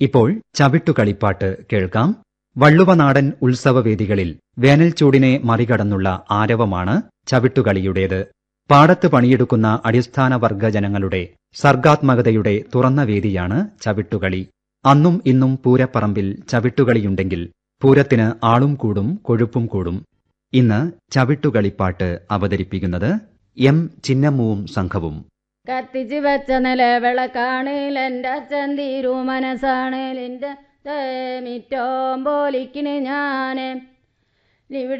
ഇപ്പോൾ ചവിട്ടുകളിപ്പാട്ട് കേൾക്കാം വള്ളുവനാടൻ ഉത്സവവേദികളിൽ വേനൽച്ചൂടിനെ മറികടന്നുള്ള ആരവമാണ് ചവിട്ടുകളിയുടേത് പാടത്ത് പണിയെടുക്കുന്ന അടിസ്ഥാന വർഗ ജനങ്ങളുടെ സർഗാത്മകതയുടെ തുറന്ന വേദിയാണ് ചവിട്ടുകളി അന്നും ഇന്നും പൂരപ്പറമ്പിൽ ചവിട്ടുകളിയുണ്ടെങ്കിൽ പൂരത്തിന് ആളും കൂടും കൊഴുപ്പും കൂടും ഇന്ന് ചവിട്ടുകളിപ്പാട്ട് അവതരിപ്പിക്കുന്നത് എം ചിന്നമ്മുവും സംഘവും കത്തിച്ച് വെച്ച നിലവിളക്കാണിൽ എൻ്റെ അച്ഛൻ തീരു മനസ്സാണിൽ എൻ്റെ മിറ്റോം പോലിക്കിന് ഞാൻ ഇവിടെ